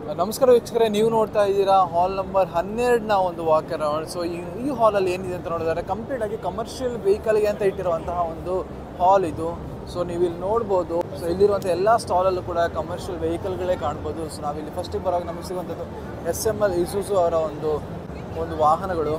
ನಮಸ್ಕಾರ ವೀಕ್ಷಕರೇ ನೀವು ನೋಡ್ತಾ ಇದ್ದೀರಾ ಹಾಲ್ ನಂಬರ್ ಹನ್ನೆರಡನ ಒಂದು ವಾಕ್ ಅರೌಂಡ್ ಸೊ ಈ ಈ ಹಾಲಲ್ಲಿ ಏನಿದೆ ಅಂತ ನೋಡಿದ್ರೆ ಕಂಪ್ಲೀಟ್ ಆಗಿ ಕಮರ್ಷಿಯಲ್ ವೆಹಿಕಲ್ಗೆ ಅಂತ ಇಟ್ಟಿರುವಂತಹ ಒಂದು ಹಾಲ್ ಇದು ಸೊ ನೀವು ಇಲ್ಲಿ ನೋಡ್ಬೋದು ಸೊ ಇಲ್ಲಿರುವಂಥ ಎಲ್ಲ ಸ್ಟಾಲಲ್ಲೂ ಕೂಡ ಕಮರ್ಷಿಯಲ್ ವೆಹಿಕಲ್ಗಳೇ ಕಾಣ್ಬೋದು ಸೊ ನಾವಿಲ್ಲಿ ಫಸ್ಟಿಗೆ ಬರುವಾಗ ನಮಗೆ ಸಿಗುವಂಥದ್ದು ಎಸ್ ಎಮ್ ಎಲ್ ಇಸೂಸು ಅವರ ಒಂದು ಒಂದು ವಾಹನಗಳು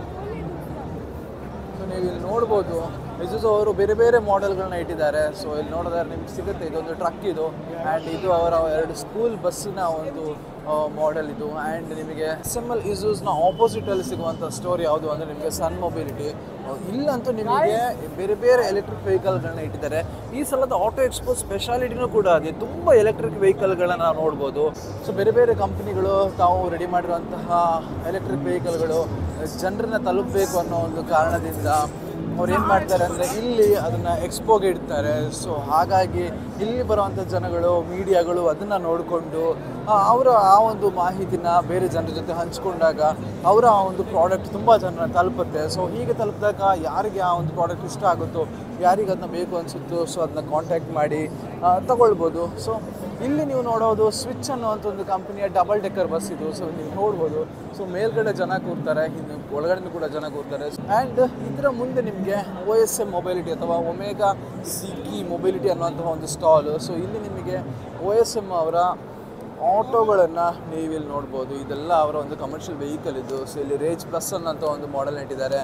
ಸೊ ನೀವು ಇಲ್ಲಿ ನೋಡ್ಬೋದು ಇಸುಸು ಅವರು ಬೇರೆ ಬೇರೆ ಮಾಡೆಲ್ಗಳನ್ನ ಇಟ್ಟಿದ್ದಾರೆ ಸೊ ಇಲ್ಲಿ ನೋಡಿದ್ರೆ ನಿಮ್ಗೆ ಸಿಗುತ್ತೆ ಇದೊಂದು ಟ್ರಕ್ ಇದು ಆ್ಯಂಡ್ ಇದು ಅವರ ಎರಡು ಸ್ಕೂಲ್ ಬಸ್ಸಿನ ಒಂದು ಮಾಡೆಲ್ ಇದು ಆ್ಯಂಡ್ ನಿಮಗೆ ಎಸ್ ಎಮ್ ಎಲ್ ಇಸೂಸ್ನ ಆಪೋಸಿಟಲ್ಲಿ ಸಿಗುವಂಥ ಸ್ಟೋರ್ ಯಾವುದು ಅಂದರೆ ನಿಮಗೆ ಸನ್ ಮೊಬಿಲಿಟಿ ಇಲ್ಲಂತೂ ನಿಮಗೆ ಬೇರೆ ಬೇರೆ ಎಲೆಕ್ಟ್ರಿಕ್ ವೆಹಿಕಲ್ಗಳನ್ನ ಇಟ್ಟಿದ್ದಾರೆ ಈ ಸಲದ ಆಟೋ ಎಕ್ಸ್ಪೋ ಸ್ಪೆಷಾಲಿಟಿನೂ ಕೂಡ ಅದೇ ತುಂಬ ಎಲೆಕ್ಟ್ರಿಕ್ ವೆಹಿಕಲ್ಗಳನ್ನ ನಾವು ನೋಡ್ಬೋದು ಸೊ ಬೇರೆ ಬೇರೆ ಕಂಪ್ನಿಗಳು ತಾವು ರೆಡಿ ಮಾಡಿರುವಂತಹ ಎಲೆಕ್ಟ್ರಿಕ್ ವೆಹಿಕಲ್ಗಳು ಜನರನ್ನ ತಲುಪಬೇಕು ಅನ್ನೋ ಒಂದು ಕಾರಣದಿಂದ ಅವ್ರು ಏನು ಮಾಡ್ತಾರೆ ಅಂದರೆ ಇಲ್ಲಿ ಅದನ್ನು ಎಕ್ಸ್ಪೋಗೆ ಇಡ್ತಾರೆ ಸೊ ಹಾಗಾಗಿ ಇಲ್ಲಿ ಬರುವಂಥ ಜನಗಳು ಮೀಡಿಯಾಗಳು ಅದನ್ನು ನೋಡಿಕೊಂಡು ಅವರ ಆ ಒಂದು ಮಾಹಿತಿನ ಬೇರೆ ಜನರ ಜೊತೆ ಹಂಚ್ಕೊಂಡಾಗ ಅವರ ಆ ಒಂದು ಪ್ರಾಡಕ್ಟ್ ತುಂಬ ಜನರ ತಲುಪುತ್ತೆ ಸೊ ಹೀಗೆ ತಲುಪಿದಾಗ ಯಾರಿಗೆ ಆ ಒಂದು ಪ್ರಾಡಕ್ಟ್ ಇಷ್ಟ ಆಗುತ್ತೋ ಯಾರಿಗೆ ಅದನ್ನ ಬೇಕು ಅನಿಸುತ್ತೋ ಸೊ ಅದನ್ನ ಕಾಂಟ್ಯಾಕ್ಟ್ ಮಾಡಿ ಆ, ತಗೊಳ್ಬೋದು ಸೊ ಇಲ್ಲಿ ನೀವು ನೋಡೋದು ಸ್ವಿಚ್ ಅನ್ನುವಂಥ ಒಂದು ಕಂಪನಿಯ ಡಬಲ್ ಡೆಕ್ಕರ್ ಬಸ್ ಇದು ಸೊ ನೀವು ನೋಡ್ಬೋದು ಸೊ ಮೇಲ್ಗಡೆ ಜನ ಕೂರ್ತಾರೆ ಇನ್ನು ಒಳಗಡೆ ಕೂಡ ಜನ ಕೂರ್ತಾರೆ ಆ್ಯಂಡ್ ಇದರ ಮುಂದೆ ನಿಮಗೆ ಒ ಎಸ್ ಎಮ್ ಮೊಬೈಲಿಟಿ ಅಥವಾ ಒಮೇಗಾ ಸಿಕ್ಕಿ ಮೊಬೈಲಿಟಿ ಅನ್ನುವಂತಹ ಒಂದು ಸ್ಟಾಲ್ ಸೊ ಇಲ್ಲಿ ನಿಮಗೆ ಒ ಎಸ್ ಎಮ್ ಅವರ ಆಟೋಗಳನ್ನು ನೀವು ಇಲ್ಲಿ ನೋಡ್ಬೋದು ಇದೆಲ್ಲ ಅವರ ಒಂದು ಕಮರ್ಷಿಯಲ್ ವೆಹಿಕಲ್ ಇದು ಸೊ ಇಲ್ಲಿ ರೇಜ್ ಪ್ಲಸ್ ಅನ್ನೋಂಥ ಒಂದು ಮಾಡೆಲ್ ಇಟ್ಟಿದ್ದಾರೆ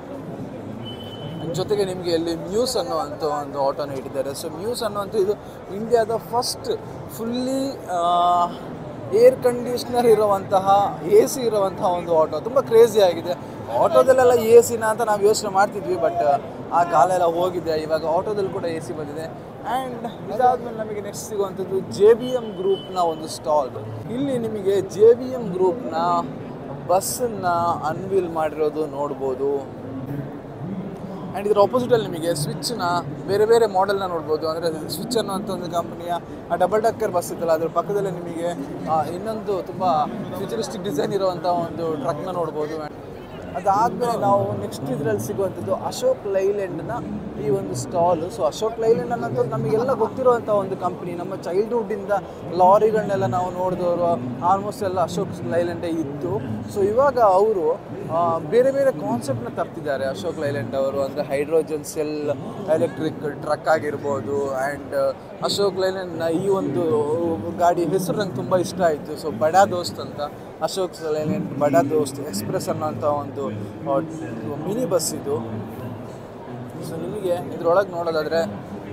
ಜೊತೆಗೆ ನಿಮಗೆ ಇಲ್ಲಿ ಮ್ಯೂಸ್ ಅನ್ನುವಂಥ ಒಂದು ಆಟೋನ ಇಟ್ಟಿದ್ದಾರೆ ಸೊ ಮ್ಯೂಸ್ ಅನ್ನುವಂಥ ಇದು ಇಂಡಿಯಾದ ಫಸ್ಟ್ ಫುಲ್ಲಿ ಏರ್ ಕಂಡೀಷ್ನರ್ ಇರುವಂತಹ ಎ ಸಿ ಇರುವಂತಹ ಒಂದು ಆಟೋ ತುಂಬ ಕ್ರೇಜಿ ಆಗಿದೆ ಆಟೋದಲ್ಲೆಲ್ಲ ಎ ಸಿನ ಅಂತ ನಾವು ಯೋಚನೆ ಮಾಡ್ತಿದ್ವಿ ಬಟ್ ಆ ಕಾಲ ಎಲ್ಲ ಹೋಗಿದೆ ಇವಾಗ ಆಟೋದಲ್ಲಿ ಕೂಡ ಎ ಸಿ ಬಂದಿದೆ ಆ್ಯಂಡ್ ಇದಾದ್ಮೇಲೆ ನಮಗೆ ನೆಕ್ಸ್ಟ್ ಸಿಗುವಂಥದ್ದು ಜೆ ಬಿ ಎಮ್ ಗ್ರೂಪ್ನ ಒಂದು ಸ್ಟಾಲ್ ಇಲ್ಲಿ ನಿಮಗೆ ಜೆ ಬಿ ಎಮ್ ಗ್ರೂಪ್ನ ಬಸ್ಸನ್ನು ಅನ್ವೀಲ್ ಮಾಡಿರೋದು ನೋಡ್ಬೋದು ಆ್ಯಂಡ್ ಇದರ ಆಪೋಸಿಟಲ್ಲಿ ನಿಮಗೆ ಸ್ವಿಚ್ನ ಬೇರೆ ಬೇರೆ ಮಾಡೆಲ್ನ ನೋಡ್ಬೋದು ಅಂದರೆ ಸ್ವಿಚ್ ಅನ್ನುವಂಥ ಒಂದು ಕಂಪನಿಯ ಆ ಡಬಲ್ ಡಕ್ಕರ್ ಬಸ್ ಇತ್ತಲ್ಲ ಅದ್ರ ಪಕ್ಕದಲ್ಲೇ ನಿಮಗೆ ಆ, ಇನ್ನೊಂದು ತುಂಬ ಫ್ಯೂಚರಿಸ್ಟಿಕ್ ಡಿಸೈನ್ ಇರುವಂಥ ಒಂದು ಟ್ರಕ್ನ ನೋಡ್ಬೋದು ಅದಾದಮೇಲೆ ನಾವು ನೆಕ್ಸ್ಟ್ ಇದರಲ್ಲಿ ಸಿಗುವಂಥದ್ದು ಅಶೋಕ್ ಲೈಲ್ಯಾಂಡ್ನ ಈ ಒಂದು ಸ್ಟಾಲು ಸೊ ಅಶೋಕ್ ಲೈಲ್ಯಾಂಡ್ ಅನ್ನೋದು ನಮಗೆಲ್ಲ ಗೊತ್ತಿರುವಂಥ ಒಂದು ಕಂಪ್ನಿ ನಮ್ಮ ಚೈಲ್ಡ್ಹುಡ್ಡಿಂದ ಲಾರಿಗಳನ್ನೆಲ್ಲ ನಾವು ನೋಡಿದವರು ಆಲ್ಮೋಸ್ಟ್ ಎಲ್ಲ ಅಶೋಕ್ ಲೈಲ್ಯಾಂಡೇ ಇತ್ತು ಸೊ ಇವಾಗ ಅವರು ಬೇರೆ ಬೇರೆ ಕಾನ್ಸೆಪ್ಟ್ನ ತರ್ತಿದ್ದಾರೆ ಅಶೋಕ್ ಲೈಲ್ಯಾಂಡ್ ಅವರು ಅಂದರೆ ಹೈಡ್ರೋಜನ್ ಸೆಲ್ ಎಲೆಕ್ಟ್ರಿಕ್ ಟ್ರಕ್ ಆಗಿರ್ಬೋದು ಆ್ಯಂಡ್ ಅಶೋಕ್ ಲೈಲ್ಯಾಂಡ್ನ ಈ ಒಂದು ಗಾಡಿ ಹೆಸರು ನಂಗೆ ತುಂಬ ಇಷ್ಟ ಆಯಿತು ಸೊ ಬಡಾ ದೋಸ್ತ್ ಅಂತ ಅಶೋಕ್ ಲೈಲ್ಯಾಂಡ್ ಬಡಾ ದೋಸ್ತ್ ಎಕ್ಸ್ಪ್ರೆಸ್ ಅನ್ನೋಂಥ ಒಂದು ಮಿನಿ ಬಸ್ ಇದು ಸೊ ನಿಮಗೆ ಇದ್ರೊಳಗೆ ನೋಡೋದಾದರೆ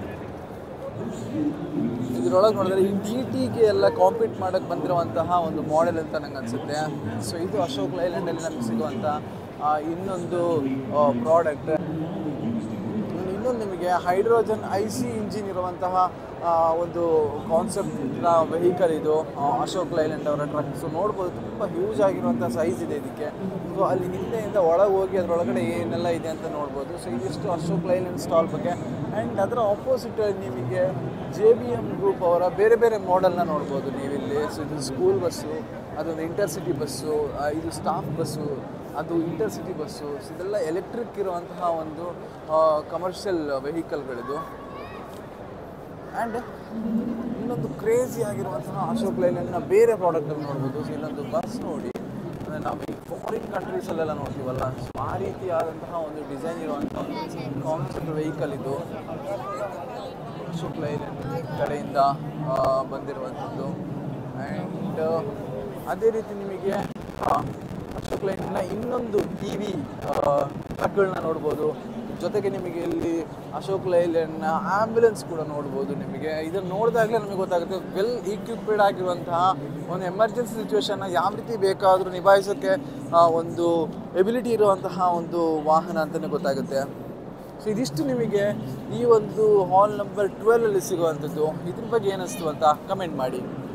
ಇದ್ರೊಳಗೆ ನೋಡಿದ್ರೆ ಈ ಡಿ ಟಿಗೆ ಎಲ್ಲ ಕಾಂಪೀಟ್ ಮಾಡೋಕ್ಕೆ ಬಂದಿರುವಂತಹ ಒಂದು ಮಾಡೆಲ್ ಅಂತ ನಂಗೆ ಅನಿಸುತ್ತೆ ಸೊ ಇದು ಅಶೋಕ್ ಲೈಲ್ಯಾಂಡಲ್ಲಿ ನಮಗೆ ಸಿಗುವಂಥ ಆ, ಇನ್ನೊಂದು ಪ್ರಾಡಕ್ಟ್ ಇನ್ನೊಂದು ನಿಮಗೆ ಹೈಡ್ರೋಜನ್ ಐ ಸಿ ಇಂಜಿನ್ ಇರುವಂತಹ ಆ, ಒಂದು ಕಾನ್ಸೆಪ್ಟ್ನ ವೆಹಿಕಲ್ ಇದು ಆ, ಅಶೋಕ್ ಲೈಲ್ಯಾಂಡ್ ಅವರ ಟ್ರಕ್ ಸೊ ನೋಡ್ಬೋದು ತುಂಬ ಹ್ಯೂಜ್ ಆಗಿರುವಂಥ ಸೈಜ್ ಇದೆ ಇದಕ್ಕೆ ಸೊ ಅಲ್ಲಿ ಹಿಂದೆಯಿಂದ ಒಳಗೆ ಹೋಗಿ ಅದರೊಳಗಡೆ ಏನೆಲ್ಲ ಇದೆ ಅಂತ ನೋಡ್ಬೋದು ಸೊ ಇದಿಷ್ಟು ಅಶೋಕ್ ಲೈಲ್ಯಾಂಡ್ ಸ್ಟಾಲ್ ಬಗ್ಗೆ ಆ್ಯಂಡ್ ಅದರ ಆಪೋಸಿಟ್ ನಿಮಗೆ ಜೆ ಬಿ ಎಮ್ ಗ್ರೂಪ್ ಅವರ ಬೇರೆ ಬೇರೆ ಮಾಡೆಲ್ನ ನೋಡ್ಬೋದು ನೀವಿಲ್ಲಿ ಸೊ ಇದು ಸ್ಕೂಲ್ ಬಸ್ಸು ಅದೊಂದು ಇಂಟರ್ಸಿಟಿ ಬಸ್ಸು ಆ, ಇದು ಸ್ಟಾಫ್ ಬಸ್ಸು ಅದು ಇಂಟರ್ಸಿಟಿ ಬಸ್ಸು ಸೊ ಇದೆಲ್ಲ ಎಲೆಕ್ಟ್ರಿಕ್ ಇರುವಂತಹ ಒಂದು ಕಮರ್ಷಿಯಲ್ ವೆಹಿಕಲ್ಗಳಿದು ಆ್ಯಂಡ್ ಇನ್ನೊಂದು ಕ್ರೇಜಿ ಆಗಿರುವಂತಹ ಅಶೋಕ್ ಲೈಲ್ಯಾಂಡ್ನ ಬೇರೆ ಪ್ರಾಡಕ್ಟಲ್ಲಿ ನೋಡ್ಬೋದು ಸೊ ಇಲ್ಲೊಂದು ಬಸ್ ನೋಡಿ ಅಂದರೆ ನಾವು ಈ ಫಾರಿನ್ ಕಂಟ್ರೀಸಲ್ಲೆಲ್ಲ ನೋಡ್ತೀವಲ್ಲ ಸೊ ಆ ರೀತಿಯಾದಂತಹ ಒಂದು ಡಿಸೈನ್ ಇರುವಂಥ ಒಂದು ಕಾನ್ಸೆಪ್ಟ್ ವೆಹಿಕಲ್ ಇದು ಅಶೋಕ್ ಲೈಲ್ಯಾಂಡ್ ಕಡೆಯಿಂದ ಆ, ಬಂದಿರುವಂಥದ್ದು ಆ್ಯಂಡ್ ಅದೇ ರೀತಿ ನಿಮಗೆ ಆ, ಅಶೋಕ್ ಲೈಲ್ಯಾಂಡ್ನ ಇನ್ನೊಂದು ಟಿ ವಿ ಟ್ರಕ್ಗಳನ್ನ ನೋಡ್ಬೋದು ಜೊತೆಗೆ ನಿಮಗೆ ಇಲ್ಲಿ ಅಶೋಕ್ ಲೈಲ್ಯಾಂಡ್ನ ಆ್ಯಂಬುಲೆನ್ಸ್ ಕೂಡ ನೋಡ್ಬೋದು ನಿಮಗೆ ಇದನ್ನು ನೋಡಿದಾಗಲೇ ನಮಗೆ ಗೊತ್ತಾಗುತ್ತೆ ವೆಲ್ ಈಕ್ವಿಪ್ಡ್ ಆಗಿರುವಂತಹ ಒಂದು ಎಮರ್ಜೆನ್ಸಿ ಸಿಚುವೇಶನ್ನ ಯಾವ ರೀತಿ ಬೇಕಾದರೂ ನಿಭಾಯಿಸೋಕ್ಕೆ ಆ, ಒಂದು ಎಬಿಲಿಟಿ ಇರುವಂತಹ ಒಂದು ವಾಹನ ಅಂತಲೇ ಗೊತ್ತಾಗುತ್ತೆ ಸೊ ಇದಿಷ್ಟು ನಿಮಗೆ ಈ ಒಂದು ಹಾಲ್ ನಂಬರ್ ಟ್ವೆಲ್ ಅಲ್ಲಿ ಸಿಗುವಂಥದ್ದು ಇದ್ರ ಬಗ್ಗೆ ಏನಿಸ್ತು ಅಂತ ಕಮೆಂಟ್ ಮಾಡಿ